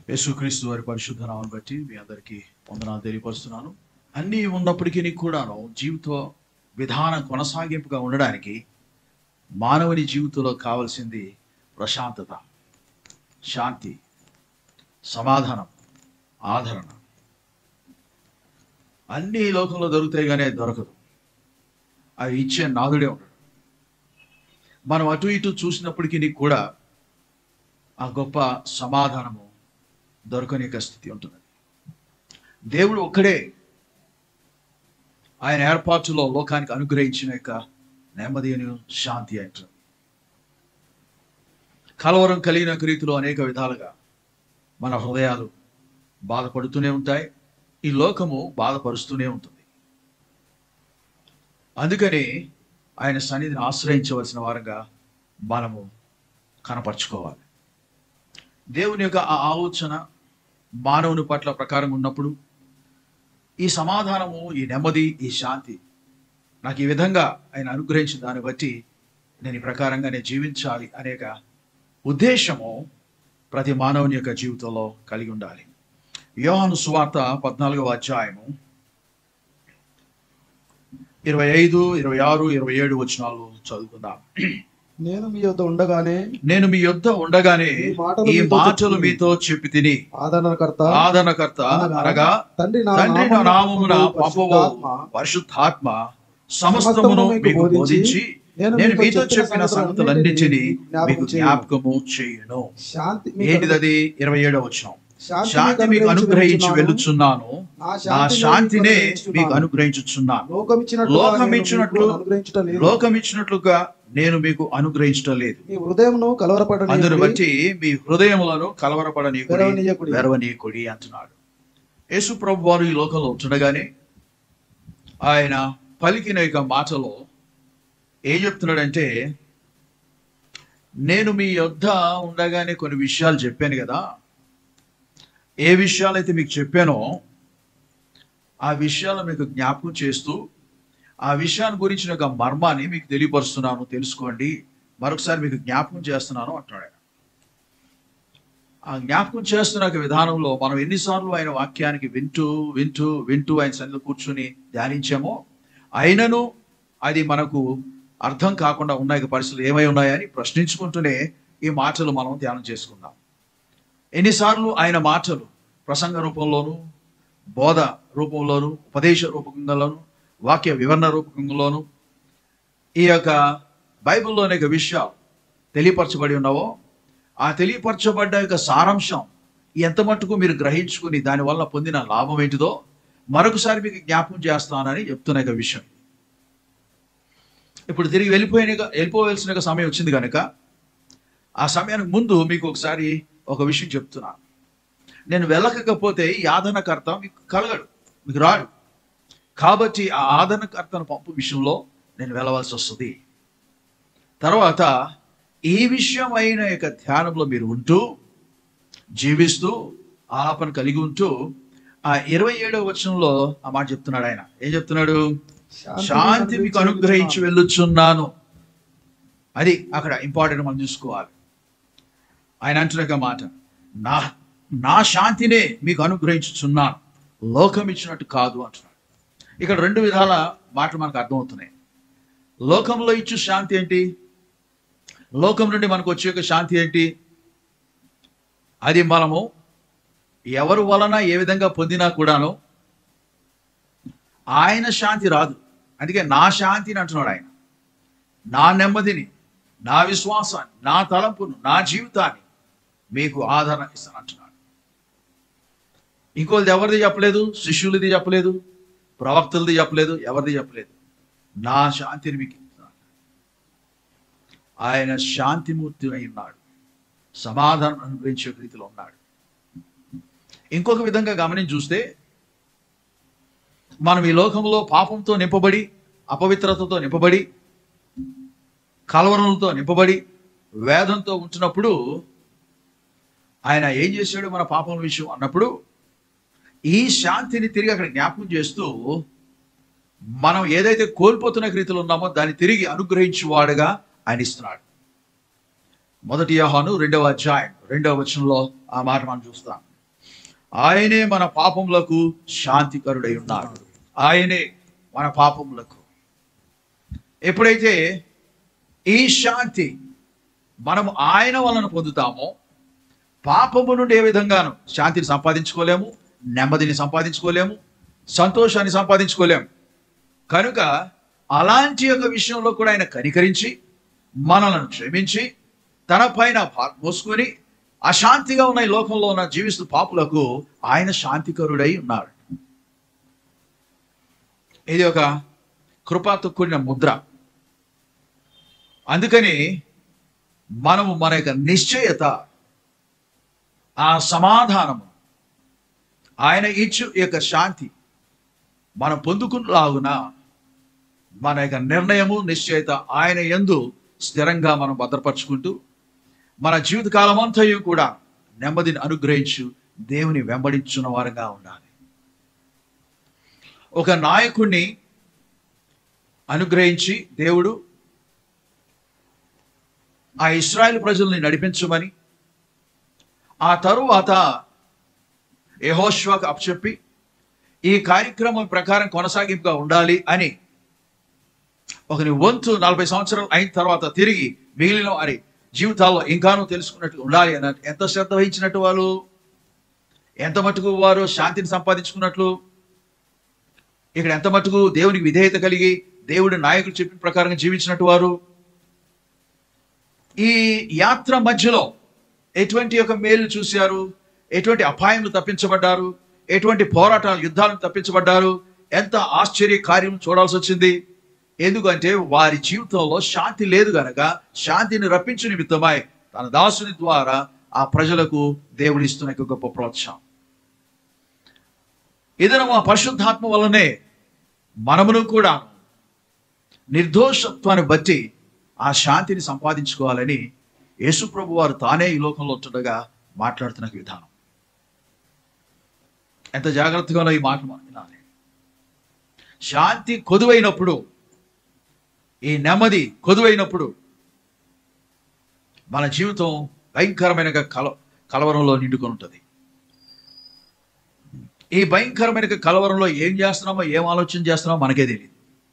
యేసుక్రీస్తు వారి పరిశుద్ధ నామం బట్టి మీ అందరికీ వందనాలు తెలియపరుస్తున్నాను అన్నీ ఉన్నప్పటికీ కూడాను జీవిత విధానం కొనసాగింపుగా ఉండడానికి మానవుని జీవితంలో కావాల్సింది ప్రశాంతత శాంతి సమాధానం ఆదరణ అన్ని ఈ లోకంలో దొరుకుతాయి కానీ అది దొరకదు అవి ఇచ్చే నాదుడే ఉండడు మనం అటు ఇటు చూసినప్పటికీ కూడా ఆ గొప్ప సమాధానము దొరకని యొక్క స్థితి ఉంటుంది దేవుడు ఒక్కడే ఆయన ఏర్పాటులో లోకానికి అనుగ్రహించిన యొక్క నెమ్మది అని శాంతి అంటారు కలవరం కలిగిన యొక్క రీతిలో అనేక విధాలుగా మన హృదయాలు బాధపడుతూనే ఉంటాయి ఈ లోకము బాధపరుస్తూనే ఉంటుంది అందుకని ఆయన సన్నిధిని ఆశ్రయించవలసిన వారంగా మనము కనపరుచుకోవాలి దేవుని యొక్క ఆ ఆలోచన మానవుని పట్ల ప్రకారం ఉన్నప్పుడు ఈ సమాధానము ఈ నెమ్మది ఈ శాంతి నాకు ఈ విధంగా ఆయన అనుగ్రహించిన దాన్ని బట్టి నేను ఈ ప్రకారంగా నేను జీవించాలి అనేక ఉద్దేశము ప్రతి మానవుని యొక్క జీవితంలో కలిగి ఉండాలి యోహాను సువార్త పద్నాలుగవ అధ్యాయము ఇరవై ఐదు ఇరవై ఆరు ఇరవై ఏడు వచనాలు చదువుకుందాం నేను మీ యొద్ద ఉండగానే నేను మీ యొద్ద ఉండగానే ఈ మాటలు ఈ మీతో మాటలు చెప్పి మీతో చెప్పి తిని ఆదరణకర్త ఆదరణకర్త అనగా తండ్రి నా తండ్రి నా నామమున పంపవు పరిశుద్ధాత్మ పరిశుద్ధాత్మ సమస్తమును మీకు బోధించి నేను మీతో చెప్పిన సంగతులన్నిటినీ మీకు జ్ఞాపకము చేయును శాంతి మీకు ఏంటిది అది ఇరవై ఏడవ వచ్చిన శాంతి శాంతి మీకు అనుగ్రహించి వెళ్ళుచున్నాను నా నా శాంతినే మీకు అనుగ్రహించుచున్నాను. అనుగ్రహించుచున్నాను లోకం ఇచ్చినట్లుగా లోకం నేను ఇచ్చినట్లు మీకు అనుగ్రహించటం లేదు. లోకం ఇచ్చినట్లుగా నేను మీకు అనుగ్రహించడం లేదు మీ హృదయమును కలవరపడని అందును బట్టి మీ హృదయములను కలవరపడనీకుడి వెరవనీయకుడి. వెరవనీయకుడి అంటున్నాడు యేసు ప్రభు వారు ఈ లోకంలో ఉంటుండగానే ఆయన పలికిన యొక్క మాటలో ఏం చెప్తున్నాడంటే నేను మీ యొద్ద ఉండగానే కొన్ని విషయాలు చెప్పాను కదా ఏ విషయాలైతే మీకు చెప్పానో ఆ విషయాలు మీకు జ్ఞాపకం చేస్తూ ఆ విషయాన్ని గురించిన ఒక మర్మాన్ని మీకు తెలియపరుస్తున్నాను తెలుసుకోండి మరొకసారి మీకు జ్ఞాపకం చేస్తున్నాను అంటున్నాడు ఆయన. ఆ జ్ఞాపకం చేస్తున్న ఒక విధానంలో మనం ఎన్నిసార్లు ఆయన వాక్యానికి వింటూ వింటూ వింటూ ఆయన సన్నిధిలో కూర్చుని ధ్యానించామో అయినను అది మనకు అర్థం కాకుండా ఉన్న యొక్క పరిస్థితులు ఏమై ఉన్నాయని ప్రశ్నించుకుంటూనే ఈ మాటలు మనం ధ్యానం చేసుకుందాం ఎన్నిసార్లు ఆయన మాటలు ప్రసంగ రూపంలోను బోధ రూపంలోను ఉపదేశ రూపకంలోను వాక్య వివరణ రూపకంలోను ఈ యొక్క బైబిల్లోని యొక్క విషయాలు తెలియపరచబడి ఉన్నావో ఆ తెలియపరచబడ్డ యొక్క సారాంశం ఎంత మట్టుకు మీరు గ్రహించుకుని దానివల్ల పొందిన లాభం ఏంటిదో మరొకసారి మీకు జ్ఞాపకం చేస్తానని చెప్తున్న యొక్క విషయం ఇప్పుడు తిరిగి వెళ్ళిపోయిన వెళ్ళిపోవలసిన యొక్క సమయం వచ్చింది కనుక ఆ సమయానికి ముందు మీకు ఒకసారి ఒక విషయం చెప్తున్నాను నేను వెళ్ళకపోతే ఈ ఆదరణకర్త మీకు కలగడు మీకు రాడు కాబట్టి ఆ ఆదరణకర్తను పంపు విషయంలో నేను వెళ్ళవలసి వస్తుంది తర్వాత ఈ విషయం అయిన యొక్క ధ్యానంలో మీరు ఉంటూ జీవిస్తూ ఆలాపన కలిగి ఉంటూ ఆ ఇరవై ఏడవ వచనంలో ఆ మాట చెప్తున్నాడు ఆయన ఏం చెప్తున్నాడు శాంతి మీకు అనుగ్రహించి వెళ్ళుచున్నాను అది అక్కడ ఇంపార్టెంట్ మనం చూసుకోవాలి ఆయన అంటున్న ఒక మాట నా నా శాంతినే మీకు అనుగ్రహించుచున్నాను లోకం ఇచ్చినట్టు కాదు అంటున్నాడు ఇక్కడ రెండు విధాల మాటలు మనకు అర్థమవుతున్నాయి లోకంలో ఇచ్చు శాంతి ఏంటి లోకం నుండి మనకు వచ్చే యొక్క శాంతి ఏంటి అది మనము ఎవరు వలన ఏ విధంగా పొందినా కూడాను ఆయన శాంతి రాదు అందుకే నా శాంతిని అంటున్నాడు ఆయన నా నెమ్మదిని నా విశ్వాసాన్ని నా తలంపును నా జీవితాన్ని మీకు ఆదరణ ఇస్తాను అంటున్నాడు ఇంకోది ఎవరిది చెప్పలేదు శిష్యులది చెప్పలేదు ప్రవక్తలది చెప్పలేదు ఎవరిది చెప్పలేదు నా శాంతిని మీకు ఇస్తున్నాను ఆయన శాంతిమూర్తి అయి ఉన్నాడు సమాధానం అనుగ్రహించే రీతిలో ఉన్నాడు ఇంకొక విధంగా గమనించి చూస్తే మనం ఈ లోకంలో పాపంతో నింపబడి అపవిత్రతతో నింపబడి కలవరలతో నింపబడి వేదంతో ఉంటున్నప్పుడు ఆయన ఏం చేశాడు మన పాపం విషయం అన్నప్పుడు ఈ శాంతిని తిరిగి అక్కడ జ్ఞాపకం చేస్తూ మనం ఏదైతే కోల్పోతున్న రీతిలో ఉన్నామో దాన్ని తిరిగి అనుగ్రహించేవాడుగా ఆయన ఇస్తున్నాడు మొదటి యోహాను రెండవ అధ్యాయం రెండవ వచనంలో ఆ మాట మనం చూస్తాం ఆయనే మన పాపములకు శాంతికరుడై ఉన్నాడు ఆయనే మన పాపములకు ఎప్పుడైతే ఈ శాంతి మనం ఆయన వలన పొందుతామో పాపము నుండి ఏ విధంగాను శాంతిని సంపాదించుకోలేము నెమ్మదిని సంపాదించుకోలేము సంతోషాన్ని సంపాదించుకోలేము కనుక అలాంటి యొక్క విషయంలో కూడా ఆయన కనికరించి మనలను క్షమించి తన పైన భా- మోసుకొని అశాంతిగా ఉన్న ఈ లోకంలో ఉన్న జీవిస్తూ పాపులకు ఆయన శాంతికరుడై ఉన్నాడు ఇది ఒక కృపతో కూడిన ముద్ర అందుకని మనము మన యొక్క నిశ్చయత ఆ సమాధానము ఆయన ఇచ్చు ఈ యొక్క శాంతి మనం పొందుకునేలాగున మన యొక్క నిర్ణయము నిశ్చయత ఆయన ఎందు స్థిరంగా మనం భద్రపరుచుకుంటూ మన జీవితకాలం అంతయు కూడా నెమ్మదిని అనుగ్రహించు దేవుని వెంబడించున్న వారంగా ఉండాలి ఒక నాయకుణ్ణి అనుగ్రహించి దేవుడు ఆ ఇస్రాయేల్ ప్రజల్ని నడిపించమని ఆ తరువాత యెహోషువకు అప్పచెప్పి ఈ కార్యక్రమం ప్రకారం కొనసాగింపుగా ఉండాలి అని ఒకని వంతు నలభై సంవత్సరాలు అయిన తర్వాత తిరిగి మిగిలిన వారి జీవితాల్లో ఇంకానూ తెలుసుకున్నట్టు ఉండాలి అని ఎంత శ్రద్ధ వహించినట్టు వాళ్ళు ఎంత మటుకు వారు శాంతిని సంపాదించుకున్నట్లు ఇక్కడ ఎంత మటుకు దేవునికి విధేయత కలిగి దేవుడి నాయకులు చెప్పిన ప్రకారంగా జీవించినట్టు వారు ఈ యాత్ర మధ్యలో ఎటువంటి యొక్క మేలు చూశారు ఎటువంటి అపాయములు తప్పించబడ్డారు ఎటువంటి పోరాటాలు యుద్ధాలను తప్పించబడ్డారు ఎంత ఆశ్చర్య కార్యం చూడాల్సి వచ్చింది ఎందుకంటే వారి జీవితంలో శాంతి లేదు గనక శాంతిని రప్పించు నిమిత్తమై తన దాసుని ద్వారా ఆ ప్రజలకు దేవుడు ఇస్తున్న ఒక గొప్ప ప్రోత్సాహం ఇదన మా పరిశుద్ధాత్మ వల్లనే మనమును కూడా నిర్దోషత్వాన్ని బట్టి ఆ శాంతిని సంపాదించుకోవాలని యేసుప్రభు వారు తానే ఈ లోకంలో ఉంటుండగా మాట్లాడుతున్న విధానం ఎంత జాగ్రత్తగానో ఈ మాట మనం వినాలి శాంతి కొదువైనప్పుడు ఈ నెమ్మది కొదువైనప్పుడు మన జీవితం భయంకరమైన కల కలవరంలో నిండుకొని ఉంటుంది ఈ భయంకరమైన కలవరంలో ఏం చేస్తున్నామో ఏం ఆలోచన చేస్తున్నామో మనకే తెలియదు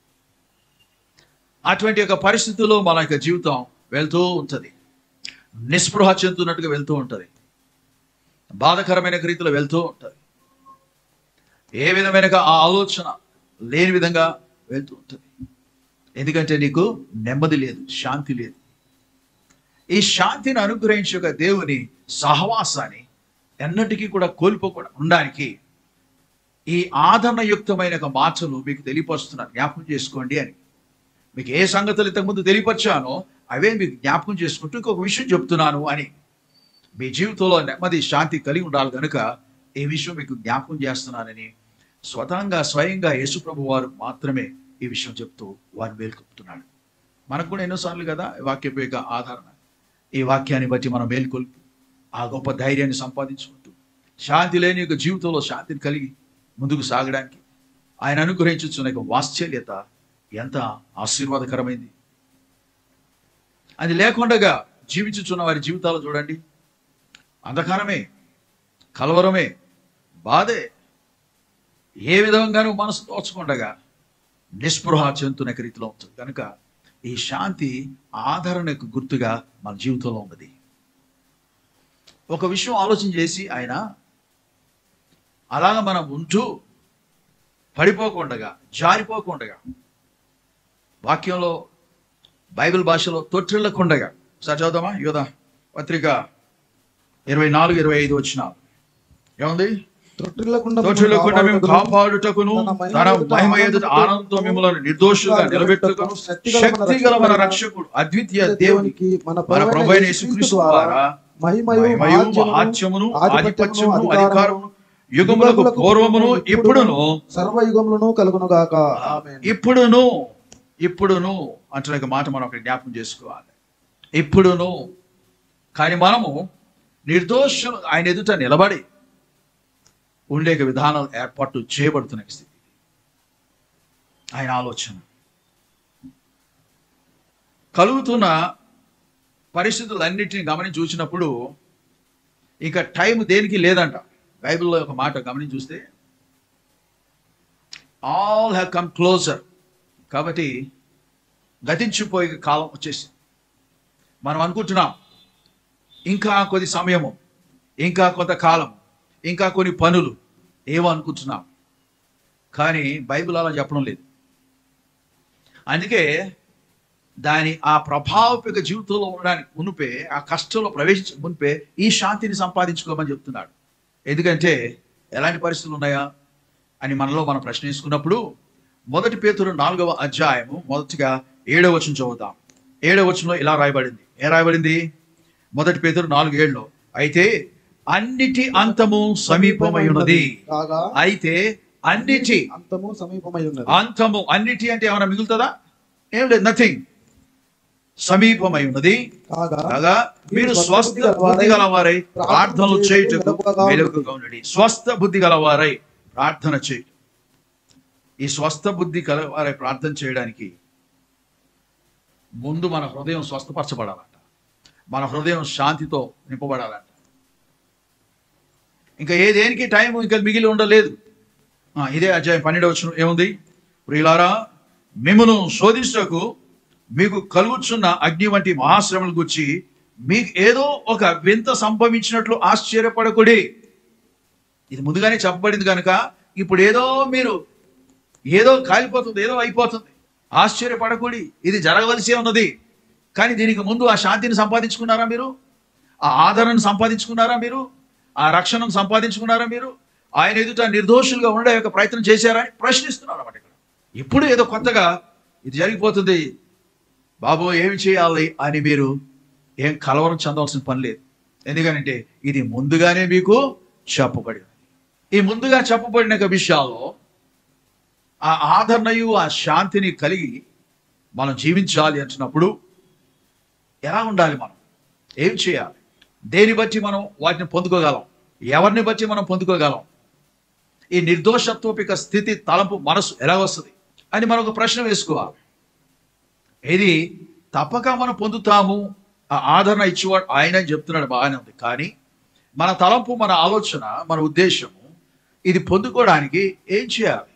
అటువంటి యొక్క పరిస్థితుల్లో మన యొక్క జీవితం వెళ్తూ ఉంటుంది నిస్పృహ చెందుతున్నట్టుగా వెళ్తూ ఉంటుంది బాధకరమైన రీతిలో వెళ్తూ ఉంటుంది ఏ విధమైన ఆ ఆలోచన లేని విధంగా వెళ్తూ ఉంటుంది ఎందుకంటే నీకు నెమ్మది లేదు శాంతి లేదు ఈ శాంతిని అనుగ్రహించే ఒక దేవుని సహవాసాన్ని ఎన్నటికీ కూడా కోల్పోకుండా ఉండడానికి ఈ ఆదరణయుక్తమైన ఒక మాటలు మీకు తెలియపరుస్తున్నాను జ్ఞాపకం చేసుకోండి అని మీకు ఏ సంగతులు ఇంతకుముందు తెలియపరిచానో అవే మీకు జ్ఞాపకం చేసుకుంటూ ఇంకొక విషయం చెప్తున్నాను అని మీ జీవితంలో నెమ్మది శాంతి కలిగి ఉండాలి కనుక ఈ విషయం మీకు జ్ఞాపకం చేస్తున్నానని స్వతంగా స్వయంగా యేసుప్రభు వారు మాత్రమే ఈ విషయం చెప్తూ వారు మేల్కొల్పుతున్నాడు మనకు కూడా ఎన్నోసార్లు కదా ఈ వాక్యపు యొక్క ఆదరణ ఈ వాక్యాన్ని బట్టి మనం మేల్కొల్పి ఆ గొప్ప ధైర్యాన్ని సంపాదించుకుంటూ శాంతి లేని యొక్క జీవితంలో శాంతిని కలిగి ముందుకు సాగడానికి ఆయన అనుగ్రహించుతున్న యొక్క వాత్సల్యత ఎంత ఆశీర్వాదకరమైంది అది లేకుండగా జీవించుచున్న వారి జీవితాలు చూడండి అంధకారమే కలవరమే బాధే ఏ విధంగానూ మనసు తోచకుండగా నిస్పృహ చెందుతున్న రీతిలో ఉంటుంది కనుక ఈ శాంతి ఆదరణకు గుర్తుగా మన జీవితంలో ఉన్నది ఒక విషయం ఆలోచన చేసి ఆయన అలాగ మనం ఉంటూ పడిపోకుండగా జారిపోకుండగా వాక్యంలో బైబిల్ భాషలో తొట్టిల్లకుండగా ఒకసారి చదువుదామా యోధ పత్రిక ఇరవై నాలుగు ఇరవై ఐదు వచ్చిన ఏముంది తొట్టిల్లకుండా తోచులకుండా మేము కాపాడుటకును తన మహిమ ఎదుట ఆనందంతో మిమ్మల్ని నిర్దోషులుగా నిలబెట్టుటకును శక్తి గల మన రక్షకుడు అద్వితీయ దేవునికి మన మన ప్రభు అయిన యేసుక్రీస్తు ద్వారా మహిమయు మహిమయు మహాత్యమును ఆధిపత్యమును అధికారమును యుగములకు పూర్వమును ఇప్పుడును సర్వయుగములను కలుగును గాక ఆమేన్ ఇప్పుడును ఇప్పుడును అంటున్న ఒక మాట మనం ఒకటి జ్ఞాపకం చేసుకోవాలి ఇప్పుడును కానీ మనము నిర్దోషం ఆయన ఎదుట నిలబడి ఉండే ఒక విధానాలు ఏర్పాటు చేయబడుతున్న స్థితి ఆయన ఆలోచన కలుగుతున్న పరిస్థితులన్నిటిని గమనించి చూసినప్పుడు ఇక టైం దేనికి లేదంట బైబిల్లో ఒక మాట గమనించి చూస్తే ఆల్ హ్యావ్ కమ్ క్లోజర్ కాబట్టి గతించిపోయే కాలం వచ్చేసింది మనం అనుకుంటున్నాం ఇంకా కొద్ది సమయము ఇంకా కొంతకాలం ఇంకా కొన్ని పనులు ఏవో అనుకుంటున్నాం కానీ బైబిల్ అలా చెప్పడం లేదు అందుకే దాని ఆ ప్రభావపిక జీవితంలో ఉండడానికి మునిపే ఆ కష్టంలో ప్రవేశించక మునిపే ఈ శాంతిని సంపాదించుకోమని చెప్తున్నాడు ఎందుకంటే ఎలాంటి పరిస్థితులు ఉన్నాయా అని మనలో మనం ప్రశ్నించుకున్నప్పుడు మొదటి పేతురు నాలుగవ అధ్యాయము మొదటిగా ఏడవ వచనం చదువుతాం ఏడవ వచనంలో ఇలా రాయబడింది ఏ రాయబడింది మొదటి పేతురు నాలుగు ఏళ్ళలో అయితే అన్నిటి అంతము సమీపమై ఉన్నది కాగా అయితే అన్నిటి అంతము సమీపమై ఉన్నది అంతము అన్నిటి అంటే ఏమైనా మిగులుతుందా ఏం లేదు నథింగ్ సమీపమై ఉన్నది కాగా కాగా మీరు స్వస్థ బుద్ధి గలవారై ప్రార్థనలు చేయుటకు మెలకుగా ఉండండి స్వస్థ బుద్ధి గలవారై ప్రార్థన చేయుట ఈ స్వస్థ బుద్ధి గలవారై ప్రార్థన చేయడానికి ముందు మన హృదయం స్వస్థపరచబడాలంట మన హృదయం శాంతితో నింపబడాలంట ఇంకా ఏ దేనికి టైం ఇంకా మిగిలి ఉండలేదు ఆ, ఇదే అధ్యాయం పన్నెండు వచ్చిన ఏముంది ప్రియులారా మిమ్మను శోధించకు మీకు కలుగుచున్న అగ్ని వంటి మహాశ్రమల గురించి మీకు ఏదో ఒక వింత సంభవించినట్లు ఆశ్చర్యపడకుడి ఇది ముందుగానే చెప్పబడింది కనుక ఇప్పుడు ఏదో మీరు ఏదో కాలిపోతుంది ఏదో అయిపోతుంది ఆశ్చర్యపడకూడి ఇది జరగవలసి ఉన్నది కానీ దీనికి ముందు ఆ శాంతిని సంపాదించుకున్నారా మీరు ఆ ఆదరణను సంపాదించుకున్నారా మీరు ఆ రక్షణను సంపాదించుకున్నారా మీరు ఆయన ఎదుట నిర్దోషులుగా ఉండే యొక్క ప్రయత్నం చేశారా అని ప్రశ్నిస్తున్నారు అన్నమాట ఇక్కడ ఇప్పుడు ఏదో కొత్తగా ఇది జరిగిపోతుంది బాబు ఏమి చేయాలి అని మీరు ఏం కలవరం చెందవలసిన పని లేదు ఎందుకంటే ఇది ముందుగానే మీకు చెప్పబడి ఉంది. ఈ ముందుగా చెప్పబడిన యొక్క విషయాల్లో ఆ ఆదరణయు ఆ శాంతిని కలిగి మనం జీవించాలి అంటున్నప్పుడు ఎలా ఉండాలి మనం ఏం చేయాలి దేని బట్టి మనం వాటిని పొందుకోగలం ఎవరిని బట్టి మనం పొందుకోగలం ఈ నిర్దోషత్వపిక స్థితి తలంపు మనసు ఎలా వస్తుంది అని మనం ఒక ప్రశ్న వేసుకోవాలి ఇది తప్పక మనం పొందుతాము ఆ ఆదరణ ఇచ్చేవాడు ఆయన అని చెప్తున్నాడు బాగానే ఉంది కానీ మన తలంపు మన ఆలోచన మన ఉద్దేశము ఇది పొందుకోవడానికి ఏం చేయాలి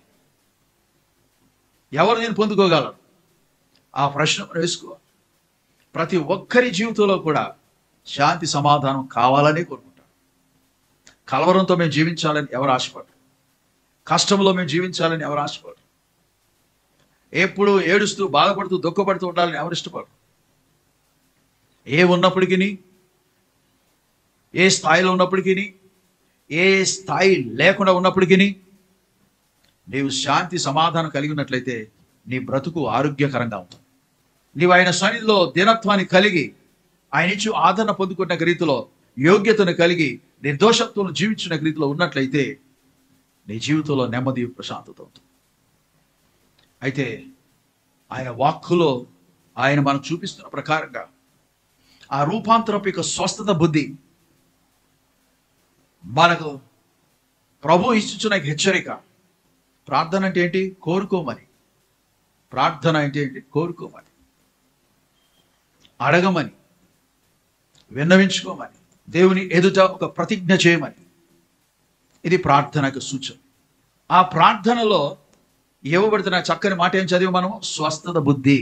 ఎవరు నేను పొందుకోగలను ఆ ప్రశ్న మనం వేసుకోవాలి ప్రతి ఒక్కరి జీవితంలో కూడా శాంతి సమాధానం కావాలని కోరుకుంటారు కలవరంతో మేము జీవించాలని ఎవరు ఆశపడరు కష్టంలో మేము జీవించాలని ఎవరు ఆశపడరు ఎప్పుడు ఏడుస్తూ బాధపడుతూ దుఃఖపడుతూ ఉండాలని ఎవరు ఇష్టపడరు ఏ ఉన్నప్పటికీ ఏ స్థాయిలో ఉన్నప్పటికీ ఏ స్థాయి లేకుండా ఉన్నప్పటికీ నీవు శాంతి సమాధానం కలిగి ఉన్నట్లయితే నీ బ్రతుకు ఆరోగ్యకరంగా ఉంటుంది నీవు ఆయన సన్నిధిలో దినత్వాన్ని కలిగి ఆయన ఇచ్చి ఆదరణ పొందుకున్న రీతిలో యోగ్యతను కలిగి నిర్దోషత్వం జీవించిన రీతిలో ఉన్నట్లయితే నీ జీవితంలో నెమ్మది ప్రశాంతత ఉంటుంది అయితే ఆయన వాక్కులో ఆయన మనం చూపిస్తున్న ప్రకారంగా ఆ రూపాంతరపు యొక్క స్వస్థత బుద్ధి మనకు ప్రభు ఇచ్చుచున్న హెచ్చరిక ప్రార్థన అంటే ఏంటి కోరుకోమని ప్రార్థన అంటే ఏంటి కోరుకోమని అడగమని విన్నవించుకోమని దేవుని ఎదుట ఒక ప్రతిజ్ఞ చేయమని ఇది ప్రార్థనకు సూచన ఆ ప్రార్థనలో ఇవ్వబడుతున్న చక్కని మాట ఏం చదివి మనం స్వస్థత బుద్ధి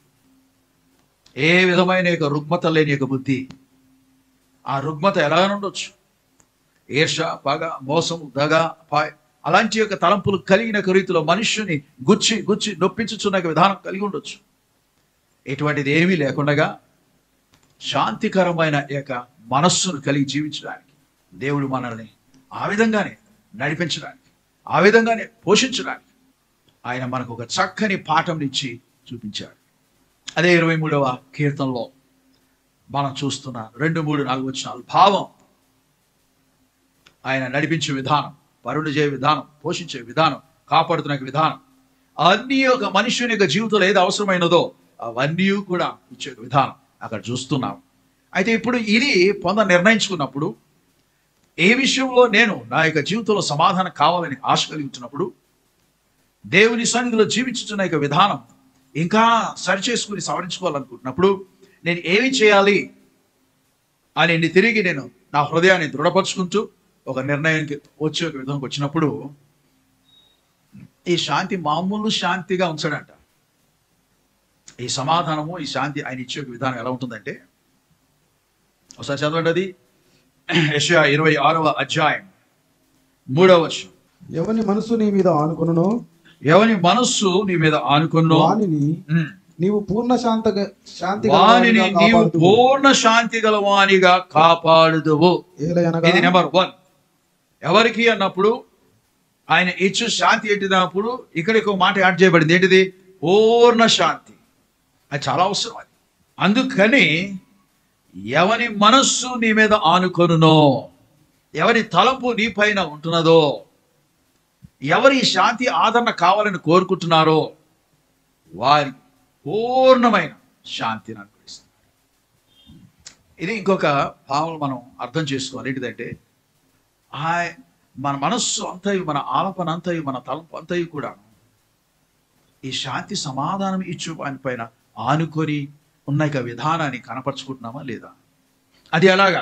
ఏ విధమైన యొక్క రుగ్మత లేని యొక్క బుద్ధి ఆ రుగ్మత ఎలా ఉండొచ్చు ఈర్ష పగ మోసం దగ పాయ్ అలాంటి యొక్క తలంపులు కలిగిన ఒక రీతిలో మనుష్యుని గుచ్చి గుచ్చి నొప్పించుచున్న ఒక విధానం కలిగి ఉండొచ్చు ఎటువంటిది ఏమీ లేకుండగా శాంతికరమైన యొక్క మనస్సును కలిగి జీవించడానికి దేవుడు మనల్ని ఆ విధంగానే నడిపించడానికి ఆ విధంగానే పోషించడానికి ఆయన మనకు ఒక చక్కని పాఠం ఇచ్చి చూపించాడు అదే ఇరవై మూడవ కీర్తనలో మనం చూస్తున్న రెండు మూడు నాలుగు వచ్చిన భావం ఆయన నడిపించే విధానం పరుణ చేయ విధానం పోషించే విధానం కాపాడుతున్న విధానం అన్ని ఒక మనుషుని యొక్క జీవితంలో ఏది అవసరమైనదో అవన్నీ కూడా ఇచ్చే విధానం అక్కడ చూస్తున్నాం అయితే ఇప్పుడు ఇది పొంద నిర్ణయించుకున్నప్పుడు ఏ విషయంలో నేను నా యొక్క జీవితంలో సమాధానం కావాలని ఆశ కలిగి ఉంటున్నప్పుడు దేవుని సన్నిధిలో జీవించుతున్న యొక్క విధానం ఇంకా సరిచేసుకుని సవరించుకోవాలనుకుంటున్నప్పుడు నేను ఏమి చేయాలి అని తిరిగి నేను నా హృదయాన్ని దృఢపరుచుకుంటూ ఒక నిర్ణయానికి వచ్చి ఒక విధంగా వచ్చినప్పుడు ఈ శాంతి మామూలు శాంతిగా ఉంచాడంట ఈ సమాధానము ఈ శాంతి ఆయన ఇచ్చే ఒక విధానం ఎలా ఉంటుందంటే ఒకసారి చదవండి అది యెషయా ఇరవై ఆరవ అధ్యాయం మూడవ వర్షం ఎవని మనసు నీ మీద ఆనుకొనునో ఎవని మనస్సు నీ మీద ఆనుకున్నో వానిని ఉమ్, నీవు పూర్ణ శాంత శాంతి వానిని గలవానిగా నీవు కాపాడుదువు. పూర్ణ శాంతి గలవానిగా కాపాడుదువు ఏలయనగా ఇది నెంబర్ వన్ ఎవరికి అన్నప్పుడు ఆయన ఇచ్చు శాంతి ఏంటిదన్నప్పుడు ఇక్కడ ఒక మాట యాడ్ చేయబడింది ఏంటిది పూర్ణ శాంతి అది చాలా అవసరం అది అందుకని ఎవని మనస్సు నీ మీద ఆనుకొనునో ఎవరి తలంపు నీ పైన ఉంటున్నదో ఎవరి శాంతి ఆదరణ కావాలని కోరుకుంటున్నారో వారి పూర్ణమైన శాంతిని అనుగ్రహిస్తారు ఇది ఇంకొక భావన మనం అర్థం చేసుకోవాలి ఏంటిదంటే ఆయ మన మనస్సు అంతయు మన ఆలపన అంతయు మన తలంపు అంతయు కూడా ఈ శాంతి సమాధానం ఇచ్చు వాని పైన ఆనుకొని ఉన్న ఇక విధానాన్ని కనపరుచుకుంటున్నామా లేదా అది ఎలాగా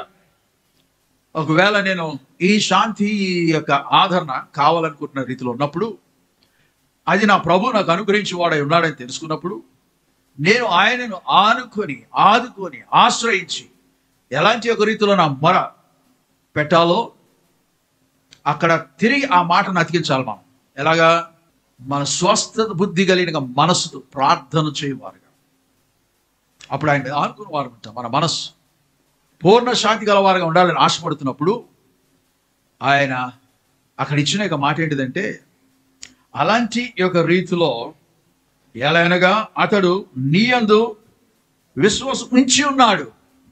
ఒకవేళ నేను ఈ శాంతి ఈ యొక్క ఆదరణ కావాలనుకుంటున్న రీతిలో ఉన్నప్పుడు అది నా ప్రభు నాకు అనుగ్రహించి వాడై ఉన్నాడని తెలుసుకున్నప్పుడు నేను ఆయనను ఆనుకొని ఆదుకొని ఆశ్రయించి ఎలాంటి ఒక రీతిలో నా మొర పెట్టాలో అక్కడ తిరిగి ఆ మాటను అతికించాలి మనం ఎలాగా మన స్వస్థ బుద్ధి కలిగిన మనసుతో ప్రార్థన చేయవారుగా అప్పుడు ఆయన మీద ఆనుకుని వారు ఉంటాం మన మనస్సు పూర్ణ శాంతి గలవారుగా ఉండాలని ఆశపడుతున్నప్పుడు ఆయన అక్కడ ఇచ్చిన ఒక మాట ఏంటిదంటే అలాంటి యొక్క రీతిలో ఎలా అనగా అతడు నీ అందు విశ్వాసం ఉంచి ఉన్నాడు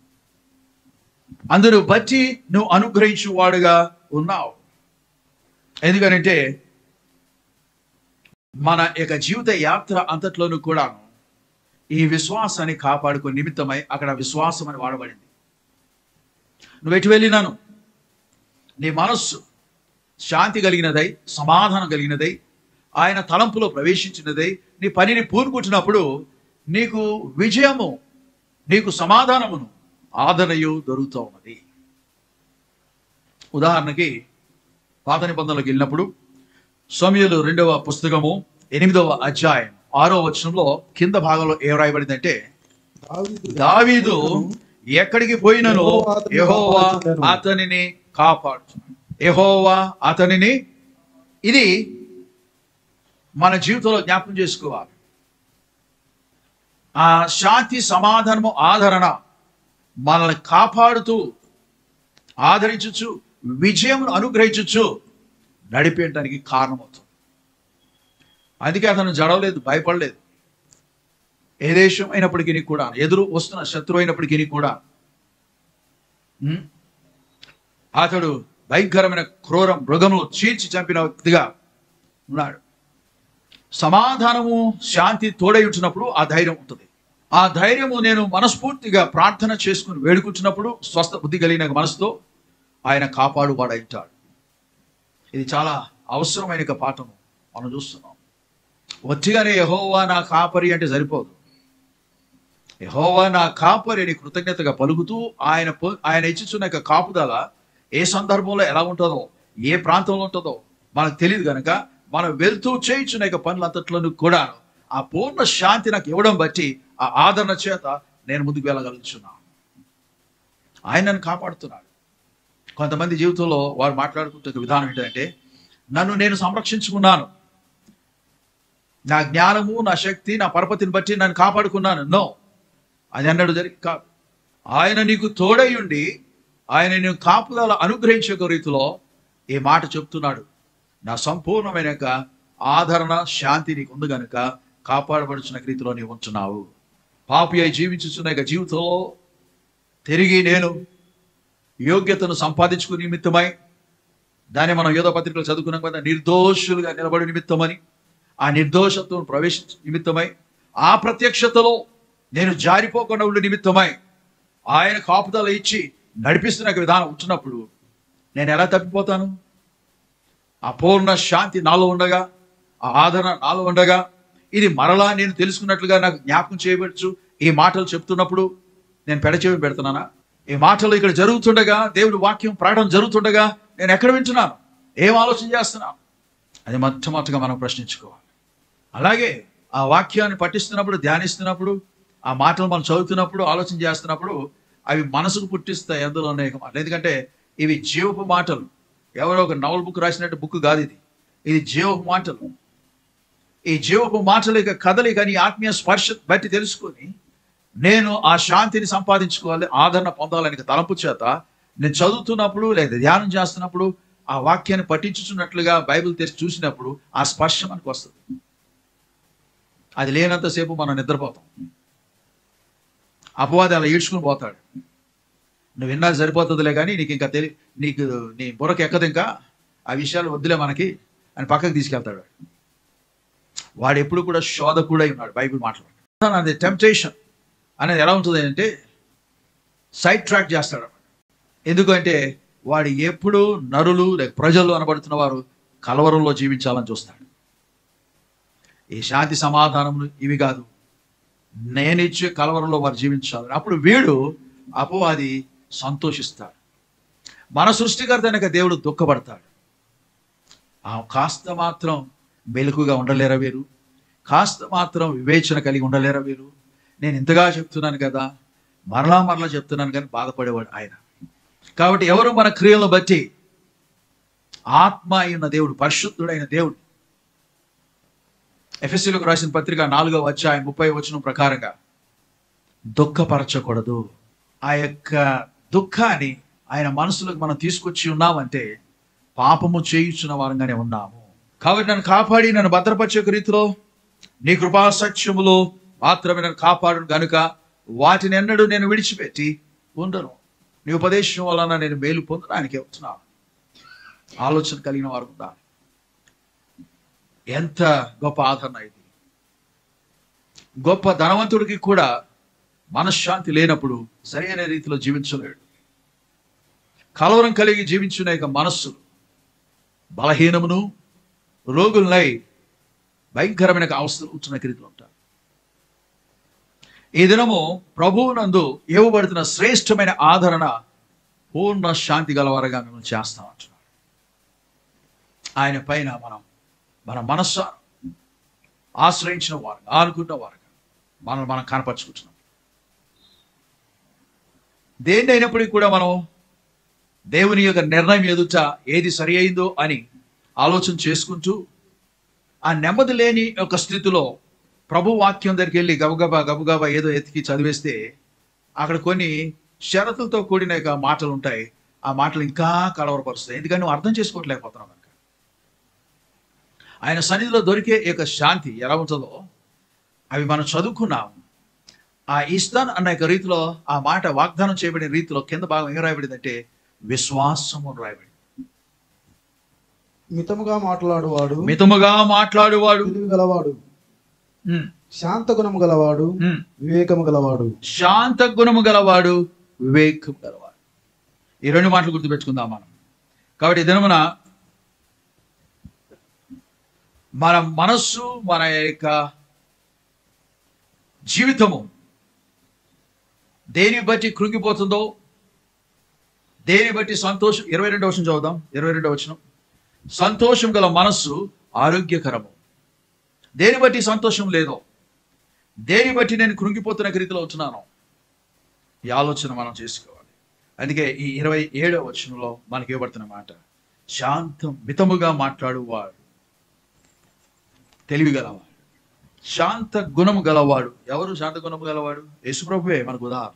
అందును బట్టి నువ్వు అనుగ్రహించువాడుగా ఉన్నావు ఎందుకనంటే మన యొక్క జీవిత యాత్ర అంతట్లోనూ కూడా ఈ విశ్వాసాన్ని కాపాడుకునే నిమిత్తమై అక్కడ విశ్వాసం అని వాడబడింది నువ్వు ఎటు వెళ్ళినాను నీ మనస్సు శాంతి కలిగినదై సమాధానం కలిగినదై ఆయన తలంపులో ప్రవేశించినదై నీ పనిని పూనుకుంటున్నప్పుడు నీకు విజయము నీకు సమాధానమును ఆదరణయు దొరుకుతూ ఉన్నది ఉదాహరణకి పాత నిబంధనలకు వెళ్ళినప్పుడు సమయలు రెండవ పుస్తకము ఎనిమిదవ అధ్యాయం ఆరో వచనంలో కింద భాగంలో ఏ రాయబడిందంటే దావీదు దావీదు ఎక్కడికి పోయినను యెహోవా అతనిని కాపాడు యెహోవా అతనిని ఇది మన జీవితంలో జ్ఞాపకం చేసుకోవాలి ఆ శాంతి సమాధానము ఆదరణ మనల్ని కాపాడుతూ ఆదరించచ్చు విజయమును అనుగ్రహించచ్చు నడిపేయటానికి కారణమవుతుంది అందుకే అతను జడవలేదు భయపడలేదు ఏ దేశం అయినప్పటికీ కూడా ఎదురు వస్తున్న శత్రువు అయినప్పటికీ కూడా ఉమ్, అతడు భయంకరమైన క్రూర మృగములు చీల్చి చంపిన వ్యక్తిగా ఉన్నాడు సమాధానము శాంతి తోడయుంటున్నప్పుడు ఆ ధైర్యం ఉంటుంది ఆ ధైర్యము నేను మనస్ఫూర్తిగా ప్రార్థన చేసుకుని వేడుకుంటున్నప్పుడు స్వస్థ బుద్ధి కలిగిన మనసుతో ఆయన కాపాడువాడైంటాడు ఇది చాలా అవసరమైన ఒక పాఠము మనం చూస్తున్నాం వచ్చిగానే యహోవా నా కాపరి అంటే సరిపోదు యహోవా నా కాపరి అని కృతజ్ఞతగా పలుకుతూ ఆయన పొ- ఆయన ఇచ్చుచున్న యొక్క కాపుదల ఏ సందర్భంలో ఎలా ఉంటుందో ఏ ప్రాంతంలో ఉంటుందో మనకు తెలియదు కనుక మనం వెళ్తూ చేయించున్న యొక్క పనులంతట్లోనూ కూడా ఆ పూర్ణ శాంతి నాకు ఇవ్వడం బట్టి ఆ ఆదరణ చేత నేను ముందుకు వెళ్ళగలుగుతున్నాను ఆయన నన్ను కాపాడుతున్నాడు కొంతమంది జీవితంలో వారు మాట్లాడుకుంటున్న విధానం ఏంటంటే నన్ను నేను సంరక్షించుకున్నాను నా జ్ఞానము నా శక్తి నా పరపతిని బట్టి నన్ను కాపాడుకున్నాను నో అది అన్నాడు జరిగి కాదు ఆయన నీకు తోడై ఉండి ఆయన నీకు కాపుదల అనుగ్రహించే ఒక రీతిలో ఈ మాట చెప్తున్నాడు నా సంపూర్ణమైన యొక్క ఆదరణ శాంతి నీకు ఉంది కనుక కాపాడబడుచున్న రీతిలో నీవు ఉంటున్నావు పాపి అయి జీవించుచున్న యొక్క జీవితంలో తిరిగి నేను యోగ్యతను సంపాదించుకునే నిమిత్తమై దాన్ని మనం యోధ పత్రికలు చదువుకున్నాం కదా నిర్దోషులుగా నిలబడి నిమిత్తమని ఆ నిర్దోషత్వం ప్రవేశించ నిమిత్తమై ఆ ప్రత్యక్షతలో నేను జారిపోకుండా ఉండే నిమిత్తమై ఆయన కాపుదల ఇచ్చి నడిపిస్తున్న ఒక విధానం ఉంటున్నప్పుడు నేను ఎలా తప్పిపోతాను ఆ పూర్ణ శాంతి నాలో ఉండగా ఆ ఆదరణ నాలో ఉండగా ఇది మరలా నేను తెలుసుకున్నట్లుగా నాకు జ్ఞాపకం చేయవచ్చు ఈ మాటలు చెప్తున్నప్పుడు నేను పెడచెవి పెడుతున్నానా ఈ మాటలు ఇక్కడ జరుగుతుండగా దేవుడి వాక్యం ప్రకటన జరుగుతుండగా నేను ఎక్కడ వింటున్నాను ఏం ఆలోచన చేస్తున్నాను అది మొట్టమొదటిగా మనం ప్రశ్నించుకోవాలి అలాగే ఆ వాక్యాన్ని పఠిస్తున్నప్పుడు ధ్యానిస్తున్నప్పుడు ఆ మాటలు మనం చదువుతున్నప్పుడు ఆలోచన చేస్తున్నప్పుడు అవి మనసుకు పుట్టిస్తాయి అందులో అనేక మాటలు ఎందుకంటే ఇవి జీవపు మాటలు ఎవరో ఒక నవల్ బుక్ రాసినట్టు బుక్ కాదు ఇది ఇది జీవపు మాటలు ఈ జీవపు మాటల యొక్క కదలిక నీ ఆత్మీయ స్పర్శ బట్టి తెలుసుకొని నేను ఆ శాంతిని సంపాదించుకోవాలి ఆదరణ పొందాలని తలంపు చేత నేను చదువుతున్నప్పుడు లేదా ధ్యానం చేస్తున్నప్పుడు ఆ వాక్యాన్ని పఠించుచున్నట్లుగా బైబిల్ తెరిచి చూసినప్పుడు ఆ స్పర్శ మనకు వస్తుంది అది లేనంతసేపు మనం నిద్రపోతాం అపవాది అలా ఈడ్చుకుని పోతాడు నువ్వు విన్నా సరిపోతుందిలే కానీ నీకు ఇంకా తెలి నీకు నీ బుర్రకు ఎక్కదు ఇంకా ఆ విషయాలు వద్దులే మనకి అని పక్కకు తీసుకెళ్తాడు వాడు ఎప్పుడు కూడా శోధకుడై ఉన్నాడు బైబిల్ మాట్లాడు అది టెంప్టేషన్ అనేది ఎలా ఉంటుంది అంటే సైడ్ ట్రాక్ చేస్తాడు ఎందుకంటే వాడు ఎప్పుడు నరులు లేక ప్రజలు అనబడుతున్న వారు కలవరంలో జీవించాలని చూస్తాడు ఈ శాంతి సమాధానములు ఇవి కాదు నేనిచ్చే కలవరంలో వారు జీవించాలి అప్పుడు వీడు అపవాది సంతోషిస్తాడు మన సృష్టికర్త అనక దేవుడు దుఃఖపడతాడు ఆ కాస్త మాత్రం మెలకుగా ఉండలేరా వీరు కాస్త మాత్రం వివేచన కలిగి ఉండలేరా వీరు నేను ఇంతగా చెప్తున్నాను కదా మరలా మరలా చెప్తున్నాను కానీ బాధపడేవాడు ఆయన కాబట్టి ఎవరు మన క్రియలను బట్టి ఆత్మ అయిన దేవుడు పరిశుద్ధుడైన దేవుడు ఎఫ్ఎస్సీలకు రాసిన పత్రిక నాలుగవ అధ్యాయం ముప్పై వచనం ప్రకారంగా దుఃఖపరచకూడదు ఆ యొక్క దుఃఖాన్ని ఆయన మనసులోకి మనం తీసుకొచ్చి ఉన్నామంటే పాపము చేయించిన వారంగానే ఉన్నాము కాబట్టి నన్ను కాపాడి నన్ను భద్రపరిచే ఒక రీతిలో నీ కృపా సత్యములో మాత్రమే నన్ను కాపాడు గనుక వాటిని ఎన్నడూ నేను విడిచిపెట్టి ఉండను నీ ఉపదేశం వలన నేను మేలు పొందడానికి వస్తున్నాను ఆలోచన కలిగిన వారు ఉండాలి ఎంత గొప్ప ఆదరణ ఇది గొప్ప ధనవంతుడికి కూడా మనశ్శాంతి లేనప్పుడు సరైన రీతిలో జీవించలేడు కలవరం కలిగి జీవించిన యొక్క మనస్సు బలహీనమును రోగులనై భయంకరమైన అవస్థలు ఉంటున్న రీతిలో ఉంటారు ఈ దినము ప్రభువునందు ఇవ్వబడుతున్న శ్రేష్టమైన ఆదరణ పూర్ణ శాంతి గలవారుగా మేము చేస్తామంటున్నాడు ఆయన పైన మనం మన మనస్సు ఆశ్రయించిన వారు ఆనుకున్న వారుగా మనం మనం కనపరుచుకుంటున్నాం దేన్ని అయినప్పటికీ కూడా మనం దేవుని యొక్క నిర్ణయం ఎదుట ఏది సరి అయిందో అని ఆలోచన చేసుకుంటూ ఆ నెమ్మది లేని ఒక స్థితిలో ప్రభు వాక్యం దగ్గరికి వెళ్ళి గబగబా గబగబా ఏదో ఎతికి చదివేస్తే అక్కడ కొన్ని షరతులతో కూడిన యొక్క మాటలు ఉంటాయి ఆ మాటలు ఇంకా కలవరపరుస్తాయి ఎందుకంటే నువ్వు అర్థం చేసుకోవట్లేకపోతున్నావు కనుక ఆయన సన్నిధిలో దొరికే ఈ యొక్క శాంతి ఎలా ఉంటుందో అవి మనం చదువుకున్నాం ఆ ఇస్తాన్ అన్న యొక్క రీతిలో ఆ మాట వాగ్దానం చేయబడిన రీతిలో కింద భాగం ఏం రాయబడిందంటే విశ్వాసము అని రాయబడింది మితముగా మాట్లాడువాడు మితముగా మాట్లాడువాడు తెలివి గలవాడు ఉమ్, శాంత గుణము గలవాడు ఉమ్. వివేకము గలవాడు శాంత గుణము గలవాడు వివేకం గలవాడు ఈ రెండు మాటలు గుర్తుపెట్టుకుందాం మనం కాబట్టి ఈ దినమున మన మనస్సు మన యొక్క జీవితము దేని బట్టి కృంగిపోతుందో దేని బట్టి సంతోషం ఇరవై రెండవ వచనం చదువుదాం ఇరవై రెండవ వచనం సంతోషం గల మనస్సు ఆరోగ్యకరము దేని బట్టి సంతోషం లేదో దేని బట్టి నేను కృంగిపోతున్న రీతిలో ఉంటున్నాను ఈ ఆలోచన మనం చేసుకోవాలి అందుకే ఈ ఇరవై ఏడవ వచనంలో మనకి ఇవ్వబడుతున్న మాట శాంతం మితముగా మాట్లాడువాడు తెలివి గలవాడు శాంత గుణము గలవాడు ఎవరు శాంత గుణము గలవాడు యేసుప్రభువే మనకు ఉదాహరణ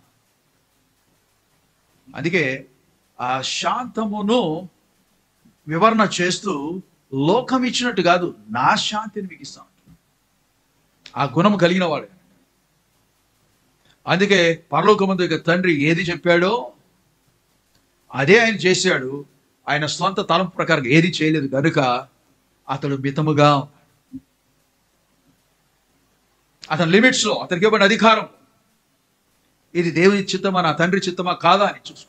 అందుకే ఆ శాంతమును వివరణ చేస్తూ లోకం ఇచ్చినట్టు కాదు నా శాంతిని మీకు ఇస్తాను ఆ గుణము కలిగిన వాడు అందుకే పరలోకమందు యొక్క తండ్రి ఏది చెప్పాడో అదే ఆయన చేశాడు ఆయన సొంత తలంపు ప్రకారం ఏది చేయలేదు కనుక అతడు మితముగా ఉన్నాడు. అతని లిమిట్స్ లో అతనికి ఇవ్వబడిన అధికారం ఇది దేవుని చిత్తమా నా తండ్రి చిత్తమా కాదా అని చూసుకున్నాడు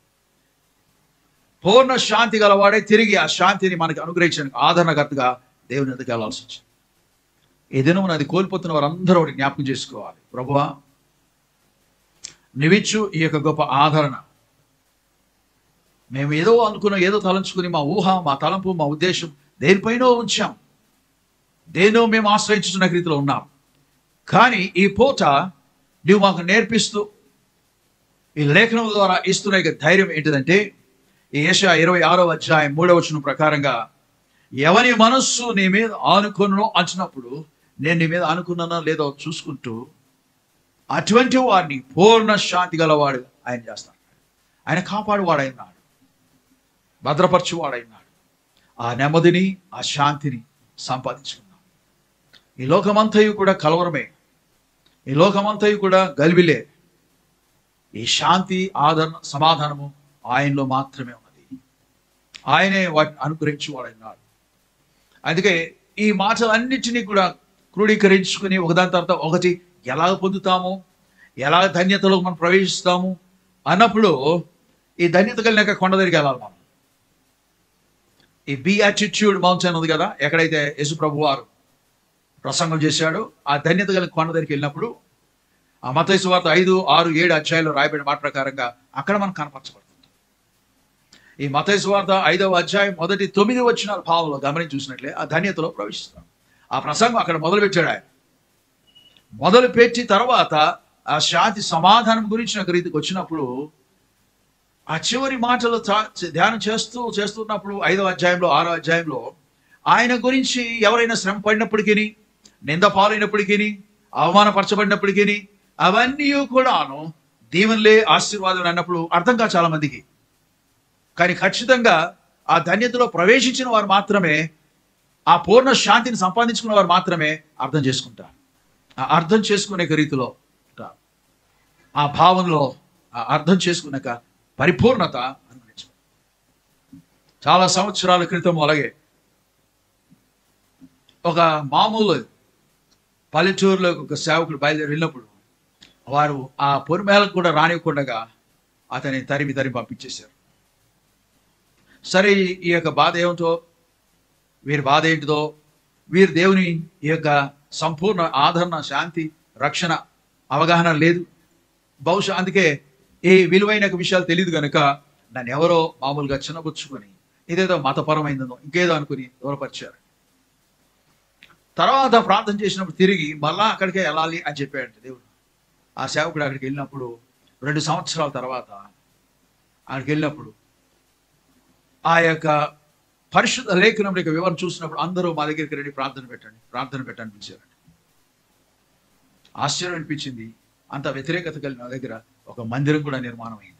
పూర్ణ శాంతి గలవాడే తిరిగి ఆ శాంతిని మనకి అనుగ్రహించడానికి ఆదరణకర్తగా దేవుని ఎదుగు వెళ్ళాల్సి వచ్చింది ఈ దినమున అది కోల్పోతున్న వారందరూ ఒకటి జ్ఞాపకం చేసుకోవాలి ప్రభువా నువ్విచ్చు ఈ యొక్క గొప్ప ఆదరణ మేము ఏదో అనుకున్నాం ఏదో తలంచుకుని మా ఊహ మా తలంపు మా ఉద్దేశం దేనిపైనో ఉంచాం దేనో మేము ఆశ్రయించుతున్న రీతిలో ఉన్నాం కానీ ఈ పూట నువ్వు మాకు నేర్పిస్తూ ఈ లేఖనం ద్వారా ఇస్తున్న ఇక ధైర్యం ఏంటిదంటే ఈ యశ ఇరవై ఆరో అధ్యాయం మూడవ వచనం ప్రకారంగా ఎవరి మనస్సు నీ మీద ఆనుకున్నో అంచినప్పుడు నేను నీ మీద ఆనుకున్నానో లేదో చూసుకుంటూ అటువంటి వారిని పూర్ణ శాంతి గలవాడు ఆయన చేస్తాడు ఆయన కాపాడువాడైనాడు భద్రపరచువాడైనాడు ఆ నెమ్మదిని ఆ శాంతిని సంపాదించుకున్నాం ఈ లోకమంతయు కూడా కలవరమే ఈ లోకమంతయు కూడా గలిబిలే ఈ శాంతి ఆదరణ సమాధానము ఆయనలో మాత్రమే ఉన్నది ఆయనే వాటిని అనుగ్రహించేవాడైనాడు అందుకే ఈ మాటలన్నింటినీ కూడా క్రోడీకరించుకుని ఒకదాని తర్వాత ఒకటి ఎలా పొందుతాము ఎలా ధన్యతలో మనం ప్రవేశిస్తాము అన్నప్పుడు ఈ ధన్యత కలిగినాక కొండ దగ్గరికి వెళ్ళాలి మనం ఈ బి యాటిట్యూడ్ మౌంటైన్ ఉంది కదా ఎక్కడైతే యేసు ప్రభు వారు ప్రసంగం చేశాడో ఆ ధన్యత కలిగిన కొండ దగ్గరికి వెళ్ళినప్పుడు ఆ మతైసు వార్త ఐదు ఆరు ఏడు అధ్యాయంలో రాయబడిన మాట ప్రకారంగా అక్కడ మనం కనపరచబడుతుంది ఈ మతైసు వార్త ఐదవ అధ్యాయం మొదటి తొమ్మిది వచ్చిన భావంలో గమనించి చూసినట్లే ఆ ధన్యతలో ప్రవేశిస్తాం ఆ ప్రసంగం అక్కడ మొదలు పెట్టాడు ఆయన మొదలు పెట్టి తర్వాత ఆ శాంతి సమాధానం గురించిన రీతికి వచ్చినప్పుడు ఆ చివరి మాటలు చా- ధ్యానం చేస్తూ చేస్తున్నప్పుడు ఐదవ అధ్యాయంలో ఆరో అధ్యాయంలో ఆయన గురించి ఎవరైనా శ్రమ పడినప్పటికీ నింద పాలైనప్పటికీ అవమానపరచబడినప్పటికీ అవన్నీ కూడాను దీవెనలే ఆశీర్వాదం అన్నప్పుడు అర్థం కాదు చాలా మందికి కానీ ఖచ్చితంగా ఆ ధన్యతలో ప్రవేశించిన వారు మాత్రమే ఆ పూర్ణ శాంతిని సంపాదించుకున్న వారు మాత్రమే అర్థం చేసుకుంటారు ఆ అర్థం చేసుకునే రీతిలో ఉంటారు. ఆ భావంలో ఆ అర్థం చేసుకున్నాక పరిపూర్ణత అనుభవించు చాలా సంవత్సరాల క్రితం అలాగే ఒక మామూలు పల్లెటూరులో ఒక సేవకుడు బయలుదేరి వెళ్ళినప్పుడు వారు ఆ పొరిమేలకు కూడా రానివ్వకుండా అతని తరిమి తరిమి పంపించేశారు సరే ఈ యొక్క బాధ ఏమిటో వీరి బాధ ఏంటిదో వీరి దేవుని ఈ యొక్క సంపూర్ణ ఆదరణ శాంతి రక్షణ అవగాహన లేదు బహుశా అందుకే ఈ విలువైన విషయాలు తెలియదు కనుక నన్ను ఎవరో మామూలుగా చిన్నబుచ్చుకొని ఇదేదో మతపరమైందో ఇంకేదో అనుకుని దూరపరిచారు తర్వాత ప్రార్థన చేసినప్పుడు తిరిగి మళ్ళా అక్కడికే వెళ్ళాలి అని చెప్పాడు దేవుడు ఆ సేవకుడు అక్కడికి వెళ్ళినప్పుడు రెండు సంవత్సరాల తర్వాత అక్కడికి వెళ్ళినప్పుడు ఆ యొక్క పరిశుద్ధ లేఖనం యొక్క వివరణ చూసినప్పుడు అందరూ మా దగ్గరికి రండి ప్రార్థన పెట్టండి ప్రార్థన పెట్టండి పిలిచారండి ఆశ్చర్యం అనిపించింది అంత వ్యతిరేకత కలిగిన నా దగ్గర ఒక మందిరం కూడా నిర్మాణం అయింది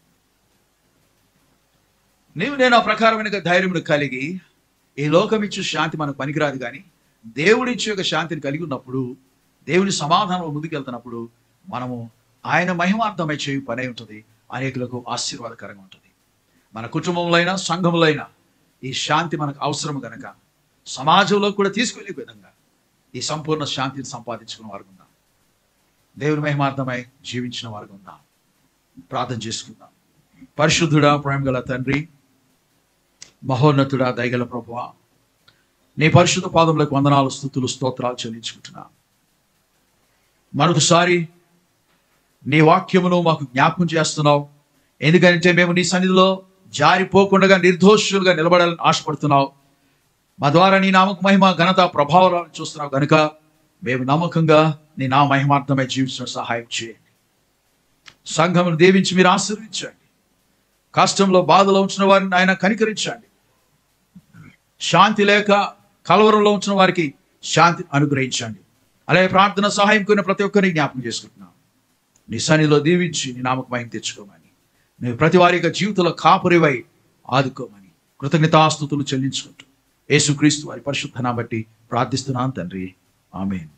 నీవు నేను ఆ ప్రకారమైన ధైర్యం కలిగి ఈ లోకం ఇచ్చే శాంతి మనకు పనికిరాదు కానీ దేవుడిచ్చే యొక్క శాంతిని కలిగి ఉన్నప్పుడు దేవుని సమాధానం ముందుకెళ్తున్నప్పుడు మనము ఆయన మహిమార్థమై చేయు పని అయి ఉంటుంది అనేకులకు ఆశీర్వాదకరంగా ఉంటుంది మన కుటుంబంలో అయినా సంఘంలో అయినా ఈ శాంతి మనకు అవసరం కనుక సమాజంలో కూడా తీసుకెళ్లే విధంగా ఈ సంపూర్ణ శాంతిని సంపాదించుకున్న వారు ఉందాం దేవుని మహిమార్థమై జీవించిన వారు ఉందాం ప్రార్థన చేసుకుందాం పరిశుద్ధుడా ప్రేమ గల తండ్రి మహోన్నతుడా దయగల ప్రభువ నీ పరిశుద్ధ పాదములకు వందనాలు స్థుతులు స్తోత్రాలు చెల్లించుకుంటున్నా మరొకసారి నీ వాక్యమును మాకు జ్ఞాపకం చేస్తున్నావు ఎందుకంటే మేము నీ సన్నిధిలో జారిపోకుండా నిర్దోషులుగా నిలబడాలని ఆశపడుతున్నావు మా ద్వారా నీ నామకు మహిమ ఘనత ప్రభావాలను చూస్తున్నావు కనుక మేము నమ్మకంగా నీ నా మహిమార్థమై జీవించడం సహాయం చేయండి సంఘమును దీవించి మీరు ఆశీర్వించండి కష్టంలో బాధలో ఉంచిన వారిని ఆయన కనికరించండి శాంతి లేక కలవరంలో ఉంచిన వారికి శాంతి అనుగ్రహించండి అలాగే ప్రార్థన సహాయం కొన్ని ప్రతి ఒక్కరిని జ్ఞాపకం చేసుకుంటున్నాం నీ సన్నిధిలో దీవించి నీ నామకు మహిమ తెచ్చుకోమని నువ్వు ప్రతి వారి యొక్క జీవితంలో కాపురివై ఆదుకోమని కృతజ్ఞతాస్తుతులు చెల్లించుకుంటూ యేసుక్రీస్తు వారి పరిశుద్ధనా బట్టి ప్రార్థిస్తున్నాను తండ్రి ఆమెన్